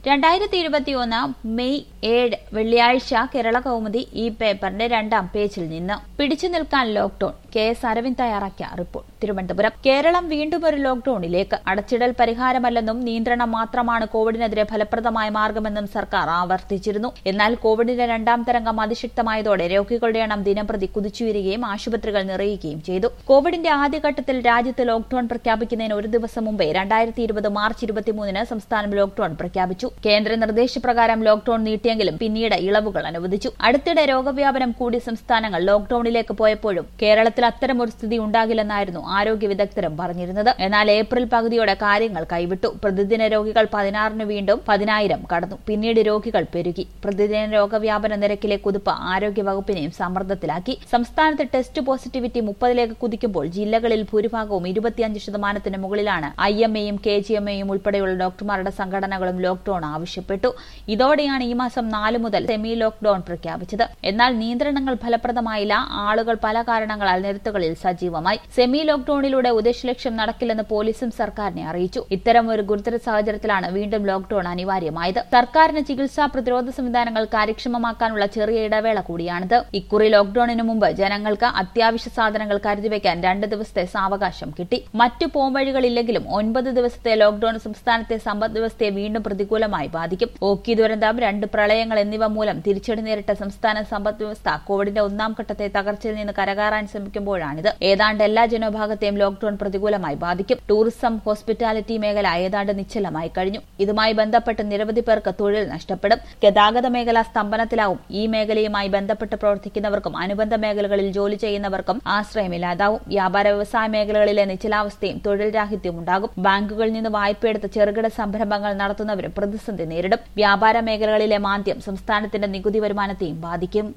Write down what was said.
രണ്ടായിരത്തി ഇരുപത്തിയൊന്ന് മെയ് ഏഴ് വെള്ളിയാഴ്ച കേരള കൗമുദി ഈ പേപ്പറിന്റെ രണ്ടാം പേജിൽ നിന്ന് പിടിച്ചു നിൽക്കാൻ ലോക്ഡൌൺ കെ എസ് അരവിന്ദ് തയ്യാറാക്കിയ റിപ്പോർട്ട് തിരുവനന്തപുരം കേരളം വീണ്ടും ഒരു ലോക്ഡൌണിലേക്ക് അടച്ചിടൽ പരിഹാരമല്ലെന്നും നിയന്ത്രണം മാത്രമാണ് കോവിഡിനെതിരെ ഫലപ്രദമായ മാർഗമെന്നും സർക്കാർ ആവർത്തിച്ചിരുന്നു എന്നാൽ കോവിഡിന്റെ രണ്ടാം തരംഗം അതിശക്തമായതോടെ രോഗികളുടെ എണ്ണം ദിനംപ്രതി കുതിച്ചുയരുകയും ആശുപത്രികൾ നിറയുകയും ചെയ്തു കോവിഡിന്റെ ആദ്യഘട്ടത്തിൽ രാജ്യത്ത് ലോക്ഡൌൺ പ്രഖ്യാപിക്കുന്നതിന് ഒരു ദിവസം മുമ്പേ രണ്ടായിരത്തി ഇരുപത് മാർച്ച് ഇരുപത്തിമൂന്നിന് സംസ്ഥാനം ലോക്ഡൌൺ പ്രഖ്യാപിച്ചു കേന്ദ്ര നിർദ്ദേശപ്രകാരം ലോക്ഡൌൺ നീട്ടിയെങ്കിലും പിന്നീട് ഇളവുകൾ അനുവദിച്ചു അടുത്തിടെ രോഗവ്യാപനം കൂടി സംസ്ഥാനങ്ങൾ ലോക്ഡൌണിലേക്ക് പോയപ്പോഴും കേരളത്തിൽ അത്തരമൊരു സ്ഥിതി ഉണ്ടാകില്ലെന്നായിരുന്നു ആരോഗ്യ വിദഗ്ധരും പറഞ്ഞിരുന്നത് എന്നാൽ ഏപ്രിൽ പകുതിയോടെ കാര്യങ്ങൾ കൈവിട്ടു പ്രതിദിന രോഗികൾ പതിനാറിന് വീണ്ടും പതിനായിരം കടന്നു പിന്നീട് രോഗികൾ പെരുകി പ്രതിദിന രോഗവ്യാപന നിരക്കിലെ കുതിപ്പ് ആരോഗ്യ വകുപ്പിനെയും സമ്മർദ്ദത്തിലാക്കി സംസ്ഥാനത്ത് ടെസ്റ്റ് പോസിറ്റിവിറ്റി മുപ്പതിലേക്ക് കുതിക്കുമ്പോൾ ജില്ലകളിൽ ഭൂരിഭാഗവും ഇരുപത്തിയഞ്ച് ശതമാനത്തിന് മുകളിലാണ് ഐ എം എയും കെ ജി എം എയും ഉൾപ്പെടെയുള്ള ഡോക്ടർമാരുടെ സംഘടനകളും ലോക്ഡൌൺ ആവശ്യപ്പെട്ടു ഇതോടെയാണ് ഈ മാസം നാല് മുതൽ സെമി ലോക്ഡൌൺ പ്രഖ്യാപിച്ചത് എന്നാൽ നിയന്ത്രണങ്ങൾ ഫലപ്രദമായില്ല ആളുകൾ പല കാരണങ്ങളാൽ നിരത്തുകളിൽ സജീവമായി സെമി ലോക്ഡൌണിലൂടെ ഉദ്ദേശലക്ഷ്യം നടക്കില്ലെന്ന് പോലീസും സർക്കാരിനെ അറിയിച്ചു ഇത്തരം ഒരു ഗുരുതര സാഹചര്യത്തിലാണ് വീണ്ടും ലോക്ഡൌൺ അനിവാര്യമായത് സർക്കാരിന് ചികിത്സാ പ്രതിരോധ സംവിധാനങ്ങൾ കാര്യക്ഷമമാക്കാനുള്ള ചെറിയ ഇടവേള കൂടിയാണിത് ഇക്കുറി ലോക്ഡൌണിന് മുമ്പ് ജനങ്ങൾക്ക് അത്യാവശ്യ സാധനങ്ങൾ കരുതിവെക്കാൻ രണ്ട് ദിവസത്തെ സാവകാശം കിട്ടി മറ്റു പോംവഴികളില്ലെങ്കിലും ഒൻപത് ദിവസത്തെ ലോക്ഡൌൺ സംസ്ഥാനത്തെ സമ്പദ് വ്യവസ്ഥയെ വീണ്ടും പ്രതികൂലമായി ബാധിക്കും ഓക്കി ദുരന്തം രണ്ട് പ്രളയങ്ങൾ എന്നിവ മൂലം തിരിച്ചടി നേരിട്ട സംസ്ഥാന സമ്പദ് വ്യവസ്ഥ കോവിഡിന്റെ ഒന്നാം ഘട്ടത്തെ തകർച്ചയിൽ നിന്ന് കരകയറാൻ ശ്രമിക്കുമ്പോഴാണിത് ഏതാണ്ട് എല്ലാ ജനവിഭാഗത്തെയും ലോക്ഡൌൺ പ്രതികൂലമായി ബാധിക്കും ടൂറിസം ഹോസ്പിറ്റാലിറ്റി മേഖല ഏതാണ്ട് നിശ്ചലമായി കഴിഞ്ഞു ഇതുമായി ബന്ധപ്പെട്ട് നിരവധി പേർക്ക് തൊഴിൽ നഷ്ടപ്പെടും ഗതാഗത മേഖല സ്തംഭനത്തിലാവും ഈ മേഖലയുമായി ബന്ധപ്പെട്ട് പ്രവർത്തിക്കുന്നവർക്കും അനുബന്ധ മേഖലകളിൽ ജോലി ചെയ്യുന്നവർക്കും ആശ്രയമില്ലാതാവും വ്യാപാര വ്യവസായ മേഖലകളിലെ നിശ്ചലാവസ്ഥയും തൊഴിൽ രാഹിത്യവും ഉണ്ടാകും ബാങ്കുകളിൽ നിന്ന് വായ്പയെടുത്ത് ചെറുകിട സംരംഭങ്ങൾ നടത്തുന്നവരും പ്രതിസന്ധി നേരിടും വ്യാപാര മേഖലകളിലെ മാന്ദ്യം സംസ്ഥാനത്തിന്റെ നികുതി വരുമാനത്തെയും ബാധിക്കും